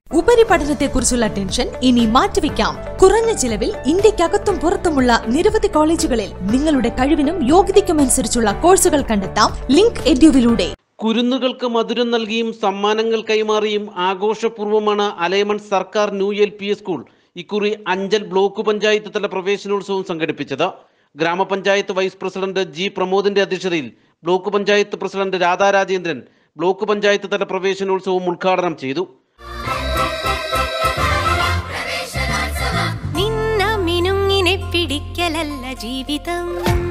ഉപരിപഠനത്തെക്കുറിച്ചുള്ള tension ഇനി മാറ്റിവെക്കാം കുറഞ്ഞ ചിലവിൽ ഇന്ത്യക്കകത്തും പുറത്തുമുള്ള നിരവധി കോളേജുകളിൽ നിങ്ങളുടെ കഴിവിനും യോഗ്യതയ്ക്കുമനുസരിച്ചുള്ള കോഴ്സുകൾ കണ്ടെത്താം ലിങ്ക് എഡ്യൂവിലൂടെ കുരുന്നുകൾക്ക് മധുരം നൽകിയും സമ്മാനങ്ങൾ കൈമാറിയും ആഘോഷപൂർവ്വമാണ് അലയമൺ സർക്കാർ ന്യൂ എൽ പി സ്കൂൾ ഇക്കുറി അഞ്ചൽ ബ്ലോക്ക് പഞ്ചായത്ത് തല പ്രവേശനോത്സവം സംഘടിപ്പിച്ചത് ഗ്രാമപഞ്ചായത്ത് വൈസ് പ്രസിഡന്റ് ജി പ്രമോദിന്റെ അധ്യക്ഷതയിൽ block panchayat president Radha Rajendran block panchayat തല പ്രവേശനോത്സവം ഉദ്ഘാടനം ചെയ്തു നിന്ന മിനുങ്ങിനെ പിടിക്കലല്ല ജീവിതം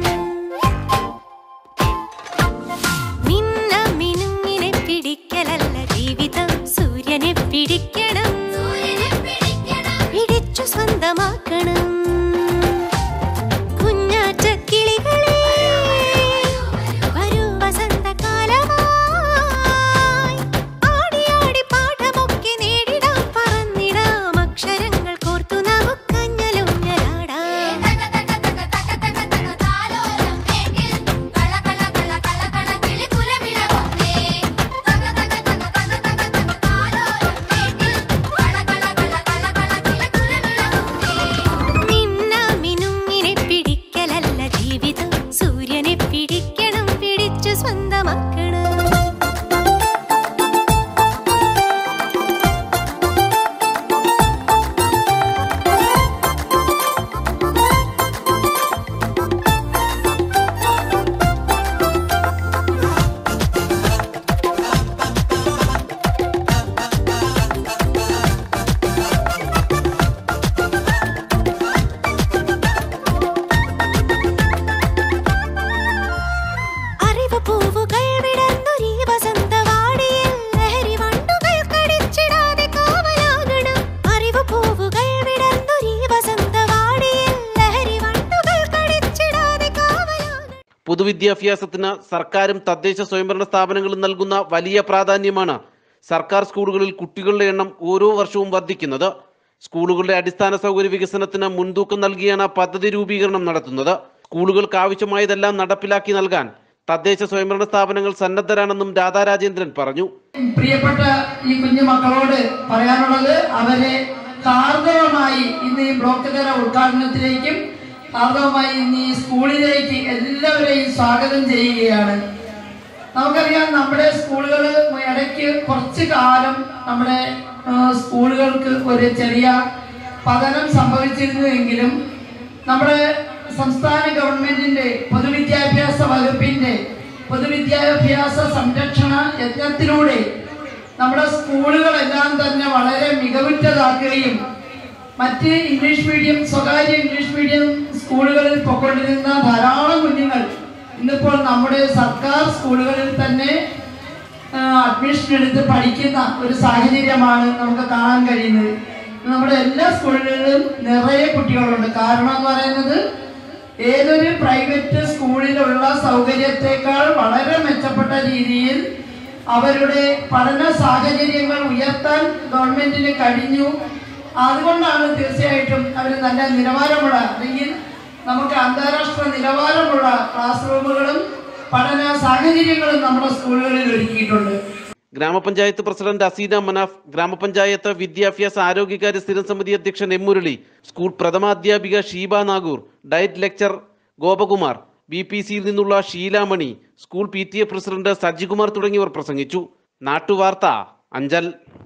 നിന്ന മിനുങ്ങിനെ പിടിക്കലല്ല ജീവിതം സൂര്യനെ പിടിക്കണം പിടിച്ചു സ്വന്തമാക്കണം കുഞ്ഞാറ്റ കിളികളെ വരൂ വസന്തകാലമായി ആടി ആടി പാഠമൊക്കെ നേടിടാം പറന്നിടാം അക്ഷരങ്ങൾ കോർത്തു നമുക്കഞ്ഞലുഞ്ഞലാടാം നിന്ന മിനുങ്ങിനെ പിടിക്കലല്ല ജീവിതം സൂര്യനെ പിടിക്കണം പിടിച്ചു സ്വന്തമാക്കണം അറിവ് പൂവുകൾ വിടർന്നൊരീ വസന്തവാടിയിൽ ലഹരി വണ്ടുകൾ കടിച്ചിടാതെ കാവലാകണം അറിവ് പൂവുകൾ വിടർന്നൊരീ വസന്തവാടിയിൽ ലഹരി വണ്ടുകൾ കടിച്ചിടാതെ കാവലാകണം പൊതുവിദ്യാഭ്യാസത്തിന് സർക്കാരും തദ്ദേശ സ്വയംഭരണ സ്ഥാപനങ്ങളും നൽകുന്ന വലിയ പ്രാധാന്യമാണ് സർക്കാർ സ്കൂളുകളിൽ കുട്ടികളുടെ എണ്ണം ഓരോ വർഷവും വർദ്ധിക്കുന്നത് സ്കൂളുകളുടെ അടിസ്ഥാന സൗകര്യ വികസനത്തിന് മുൻതൂക്കം നൽകിയാണ് പദ്ധതി രൂപീകരണം നടത്തുന്നത് സ്കൂളുകൾക്ക് ആവശ്യമായതെല്ലാം നടപ്പിലാക്കി നൽകാൻ തദ്ദേശ സ്വയംഭരണ സ്ഥാപനങ്ങൾ സന്നദ്ധരാണെന്നും രാധാ രാജേന്ദ്രൻ പറഞ്ഞു പ്രിയപ്പെട്ട ഈ കുഞ്ഞു മക്കളോട് പറയാനുള്ളത് അവരെ ഹാർദവമായി ഇന്ന് ഈ ബ്ലോക്ക് തല ഉദ്ഘാടനത്തിലേക്കും ഹാർദവമായി ഇന്ന് ഈ സ്കൂളിലേക്ക് എല്ലാവരെയും സ്വാഗതം ചെയ്യുകയാണ് നമുക്കറിയാം നമ്മുടെ സ്കൂളുകൾ ഇടയ്ക്ക് കുറച്ച് കാലം നമ്മുടെ ആ, സ്കൂളുകൾക്ക് ഒരു ചെറിയ പതനം സംഭവിച്ചിരുന്നുവെങ്കിലും നമ്മുടെ സംസ്ഥാന ഗവൺമെന്റിന്റെ പൊതുവിദ്യാഭ്യാസ വകുപ്പിന്റെ പൊതുവിദ്യാഭ്യാസ സംരക്ഷണ യജ്ഞത്തിലൂടെ നമ്മുടെ സ്കൂളുകളെല്ലാം തന്നെ വളരെ മികവുറ്റതാക്കുകയും മറ്റ് ഇംഗ്ലീഷ് മീഡിയം സ്വകാര്യ ഇംഗ്ലീഷ് മീഡിയം സ്കൂളുകളിൽ പൊക്കൊണ്ടിരുന്ന ധാരാളം കുഞ്ഞുങ്ങൾ ഇന്നിപ്പോൾ നമ്മുടെ സർക്കാർ സ്കൂളുകളിൽ തന്നെ ആ, അഡ്മിഷൻ എടുത്ത് പഠിക്കുന്ന ഒരു സാഹചര്യമാണ് നമുക്ക് കാണാൻ കഴിയുന്നത് നമ്മുടെ എല്ലാ സ്കൂളുകളിലും നിറയെ കുട്ടികളുണ്ട് കാരണം എന്ന് പറയുന്നത് ഏതൊരു പ്രൈവറ്റ് സ്കൂളിലുള്ള സൗകര്യത്തെക്കാൾ വളരെ മെച്ചപ്പെട്ട രീതിയിൽ അവരുടെ പഠന സാഹചര്യങ്ങൾ ഉയർത്താൻ ഗവൺമെന്റിന് കഴിഞ്ഞു അതുകൊണ്ടാണ് തീർച്ചയായിട്ടും അവർ നല്ല നിലവാരമുള്ള അല്ലെങ്കിൽ നമുക്ക് അന്താരാഷ്ട്ര നിലവാരമുള്ള ക്ലാസ് റൂമുകളും പഠന സാഹചര്യങ്ങളും നമ്മുടെ സ്കൂളുകളിൽ ഒരുക്കിയിട്ടുണ്ട് ഗ്രാമപഞ്ചായത്ത് പ്രസിഡന്റ് അസീന മനാഫ് ഗ്രാമപഞ്ചായത്ത് വിദ്യാഭ്യാസ ആരോഗ്യകാര്യ സ്ഥിരം സമിതി അധ്യക്ഷൻ എം മുരളി സ്കൂൾ പ്രഥമാധ്യാപിക Sheeba Nagoor DIET lecturer Gopakumar B P സിയിൽ നിന്നുള്ള Sheelamani school P T A president Sajikumar തുടങ്ങിയവർ പ്രസംഗിച്ചു നാട്ടുവാർത്ത അഞ്ചൽ